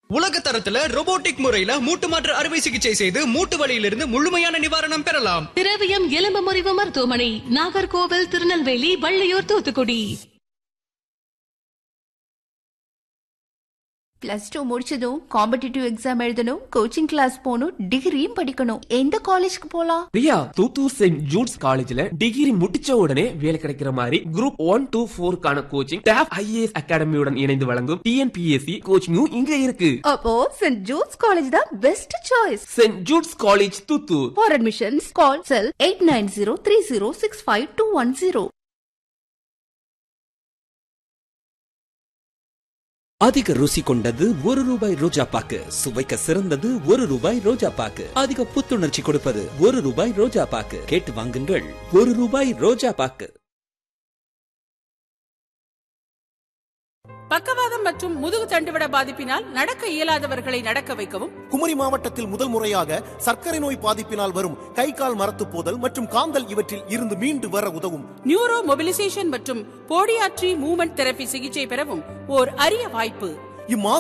உலக தரத்துல robotic முறையில மூட்டு மாற்று அறுவை சிகிச்சை செய்து மூட்டு வலியிலிருந்து முழுமையான நிவாரணம் பெறலாம் திரவியம் எலும்பு முறிவு மருத்துவமனை நாகர்கோவில் திருநெல்வேலி வள்ளியூர் தூத்துக்குடி பிளஸ் டூ முடிச்சதும் காம்படிட்டிவ் எக்ஸாம் எழுதணும் கோச்சிங் கிளாஸ் போகணும் டிகிரியும் படிக்கணும் எந்த காலேஜ்க்கு போலாம் பிரியா தூத்தூர் செயின்ட் ஜூட்ஸ் காலேஜ்ல டிகிரி முடிச்ச உடனே வேலை கிடைக்கிற மாதிரி குரூப் ஒன் டூ போருக்கான கோச்சிங் டாப் ஐஏஎஸ் அகாடமியுடன் இணைந்து வழங்கும் டிஎன்பிஎஸ்சி கோச்சிங்கும் இங்க இருக்கு அப்போ சென்ட் ஜூட்ஸ் காலேஜ் தான் best choice saint Jude's college Thoothoor for admissions call cell eight nine zero three zero six five two one zero அதிக ருசி கொண்டது ஒரு ரூபாய் ரோஜா பாக்கு சுவைக்க சிறந்தது ஒரு ரூபாய் ரோஜா பாக்கு அதிக புத்துணர்ச்சி கொடுப்பது ஒரு ரூபாய் ரோஜா பாக்கு கேட்டு வாங்குங்கள் ஒரு ரூபாய் ரோஜா பாக்கு பக்கவாதம் மற்றும் முதுகு தண்டுவிட பாதிப்பினால் நடக்க இயலாதவர்களை நடக்க வைக்கவும் குமரி மாவட்டத்தில் முதல் முறையாக சர்க்கரை நோய் பாதிப்பினால் வரும் கை கால் மரத்துப் போதல் மற்றும் காந்தல் இவற்றில் இருந்து மீண்டு வர உதவும் நியூரோ மொபிலைசேஷன் மற்றும் போடியாட்ரி மூவ்மெண்ட் தெரபி சிகிச்சை பெறவும் ஓர் அரிய வாய்ப்பு இம்மா